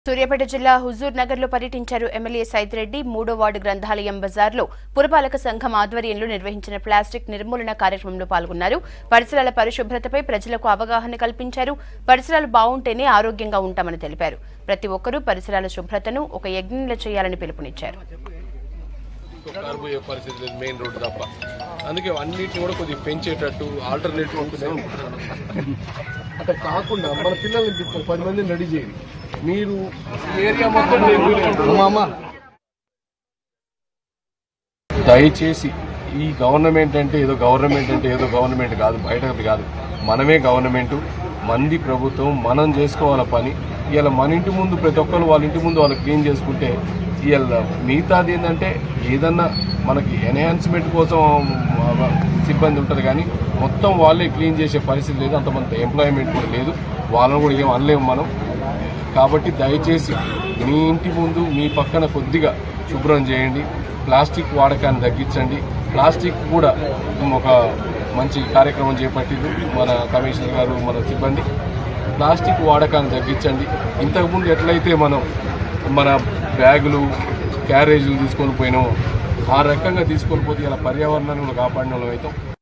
సూర్యాపేట జిల్లా హుజూర్ నగర్ లో పర్యటించారు ఎమ్మెల్యే సైదిరెడ్డి మూడో వార్డు గ్రంథాలయం బజార్లో పురపాలక సంఘం ఆధ్వర్యంలో నిర్వహించిన ప్లాస్టిక్ నిర్మూలన కార్యక్రమంలో పాల్గొన్నారు పరిసరాల పరిశుభ్రతపై ప్రజలకు అవగాహన కల్పించారు పరిసరాలు బాగుంటేనే ఆరోగ్యంగా ఉంటామని తెలిపారు ప్రతి ఒక్కరూ పరిసరాల శుభ్రతను ఒక యజ్ఞంలో చేయాలని పిలుపునిచ్చారు కారు పోయే పరిస్థితి లేదు మెయిన్ రోడ్ తప్ప అందుకే అన్నిటిని కూడా కొద్దిగా పెంచేటట్టు ఆల్టర్నేటివ్ అట్లా కాకుండా మన పిల్లల్ని తీసుకొని పది మందిని రెడీ చేయండి మీరు ఈ ఏరియా మొత్తం దయచేసి ఈ గవర్నమెంట్ అంటే ఏదో గవర్నమెంట్ అంటే ఏదో గవర్నమెంట్ కాదు బయటది కాదు మనమే గవర్నమెంట్ మంది ప్రభుత్వం మనం చేసుకోవాల పని ఇవాళ మన ఇంటి ముందు ప్రతి ఒక్కరు వాళ్ళ ఇంటి ముందు వాళ్ళు క్లీన్ చేసుకుంటే ఇవాళ మిగతాది ఏంటంటే ఏదన్నా మనకి ఎన్హాన్స్మెంట్ కోసం ఆ, సిబ్బంది ఉంటుంది కానీ మొత్తం వాళ్ళే క్లీన్ చేసే పరిస్థితి లేదు అంతమంది ఎంప్లాయ్మెంట్ కూడా లేదు వాళ్ళని కూడా ఏం అనలేము మనం కాబట్టి దయచేసి మీ ఇంటి ముందు మీ పక్కన కొద్దిగా శుభ్రం చేయండి ప్లాస్టిక్ వాడకాన్ని తగ్గించండి ప్లాస్టిక్ కూడా ఒక మంచి కార్యక్రమం చేపట్టింది మన కమిషనర్ గారు మన సిబ్బంది ప్లాస్టిక్ వాడకాన్ని తగ్గించండి ఇంతకుముందు ఎట్లయితే మనం మన బ్యాగులు క్యారేజీలు తీసుకొని పోయినామో ఆ రకంగా తీసుకొని పోతే ఇలా పర్యావరణాన్ని కూడా కాపాడిన వాళ్ళం అవుతాం